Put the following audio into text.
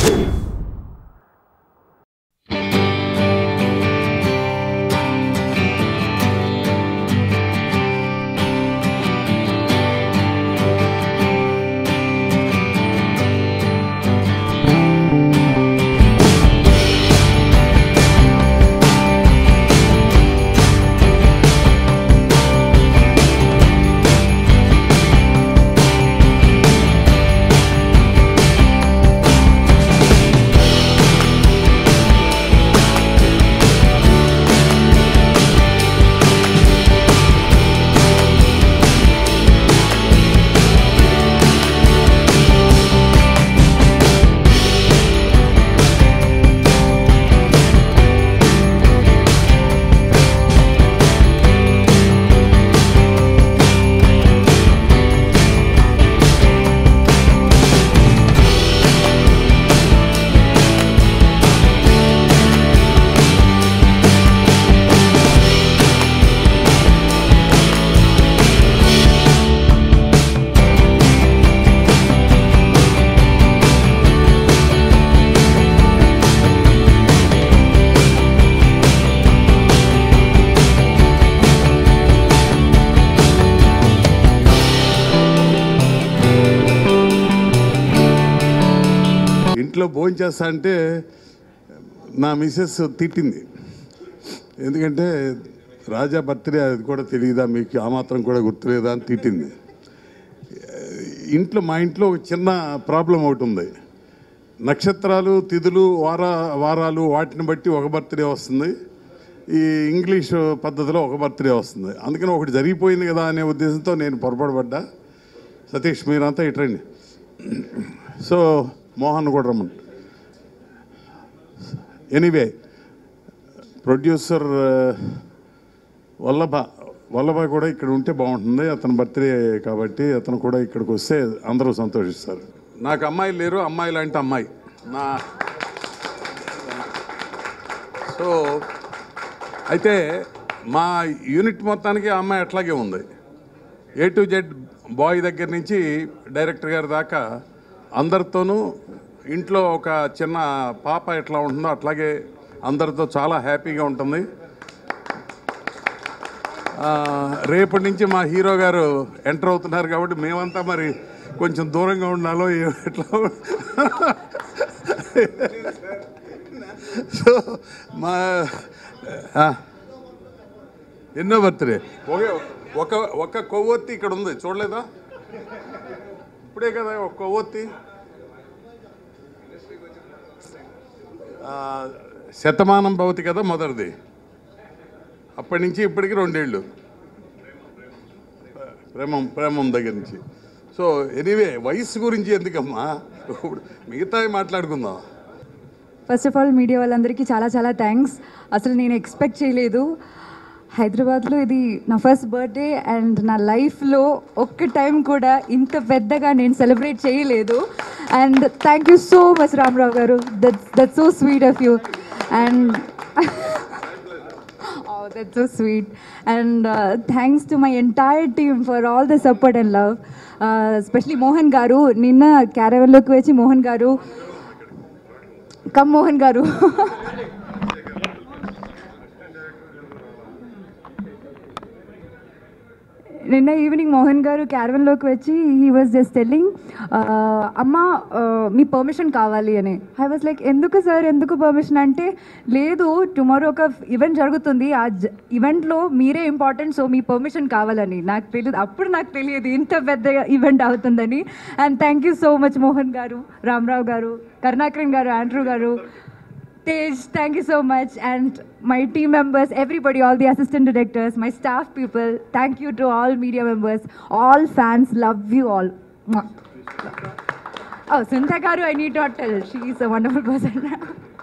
ఇంట్లో భోజనం చేస్తా అంటే నా మిసెస్ తిట్టింది ఎందుకంటే రాజా బర్త్డే అది కూడా తెలియదా మీకు ఆ మాత్రం కూడా గుర్తులేదా అని తిట్టింది ఇంట్లో మా ఇంట్లో ఒక చిన్న ప్రాబ్లం ఒకటి ఉంది నక్షత్రాలు తిథులు వార వారాలు వాటిని బట్టి ఒక బర్త్డే వస్తుంది ఈ ఇంగ్లీష్ పద్ధతిలో ఒక బర్త్డే వస్తుంది అందుకని ఒకటి జరిగిపోయింది కదా అనే ఉద్దేశంతో నేను పొరపాటు పడ్డా సతీష్ మీరంతా ఇట్రండి సో మోహన్ కూడా రమ్మని ఎనీవే ప్రొడ్యూసర్ వల్లభ వల్లభ కూడా ఇక్కడ ఉంటే బాగుంటుంది అతని బర్త్డే కాబట్టి అతను కూడా ఇక్కడికి వస్తే అందరూ సంతోషిస్తారు నాకు అమ్మాయిలు లేరు అమ్మాయి లాంటి అమ్మాయి నా సో అయితే మా యూనిట్ మొత్తానికి ఆ అమ్మాయి అట్లాగే ఉంది ఏ టు జెడ్ బాయ్ దగ్గర నుంచి డైరెక్టర్ గారి దాకా అందరితోనూ ఇంట్లో ఒక చిన్న పాప ఎట్లా ఉంటుందో అట్లాగే అందరితో చాలా హ్యాపీగా ఉంటుంది ఆ, రేపటి నుంచి మా హీరో గారు ఎంటర్ అవుతున్నారు కాబట్టి మేమంతా మరి కొంచెం దూరంగా ఉండాలో ఏ- ఎట్లా సో మా ఆ, ఎన్నో బర్త్డే ఒకే ఒక ఒక కొవ్వొత్తి ఇక్కడ ఉంది చూడలేదా ఇప్పుడే కదా ఒక కొవ్వొత్తి ఆ, శతమానం భవతి కదా మొదటిది అప్పటి నుంచి ఇప్పటికి రెండేళ్ళు ప్రేమం ప్రేమం దగ్గర నుంచి సో ఎనీవే వయసు గురించి ఎందుకమ్మా ఇప్పుడు మిగతావి మాట్లాడుకుందాం ఫస్ట్ ఆఫ్ ఆల్ మీడియా వాళ్ళందరికీ చాలా చాలా థ్యాంక్స్ అసలు నేను ఎక్స్పెక్ట్ చేయలేదు హైదరాబాద్లో ఇది నా ఫస్ట్ బర్త్డే అండ్ నా లైఫ్లో ఒక్క టైం కూడా ఇంత పెద్దగా నేను సెలబ్రేట్ చేయలేదు and thank you so much Ramarao garu that's that's so sweet of you and Oh, that's so sweet. And uh, thanks to my entire team for all the support and love. Uh, especially Mohan Garu. నిన్న క్యారవెల్లోకి వచ్చి మోహన్ గారు come Mohan గారు నిన్న evening Mohan గారు క్యారవెన్లోకి వచ్చి he was just telling అమ్మ ఆ, మీ permission కావాలి అని ఐ వాజ్ లైక్ ఎందుకు సార్ ఎందుకు పర్మిషన్ అంటే లేదు టుమారో ఒక ఈవెంట్ జరుగుతుంది ఆ ఈవెంట్లో మీరే ఇంపార్టెంట్ సో మీ పర్మిషన్ కావాలని నాకు తెలియదు అప్పుడు నాకు తెలియదు ఇంత పెద్ద ఈవెంట్ అవుతుందని and thank you so much Mohan garu Ramarao గారు కరుణాకరన్ గారు ఆండ్రూ గారు Tej, thank you so much. And my team members, everybody, all the assistant directors, my staff people, thank you to all media members, all fans, love you all. Mwah. Oh, Sunita Garu, I need not tell. She is a wonderful person.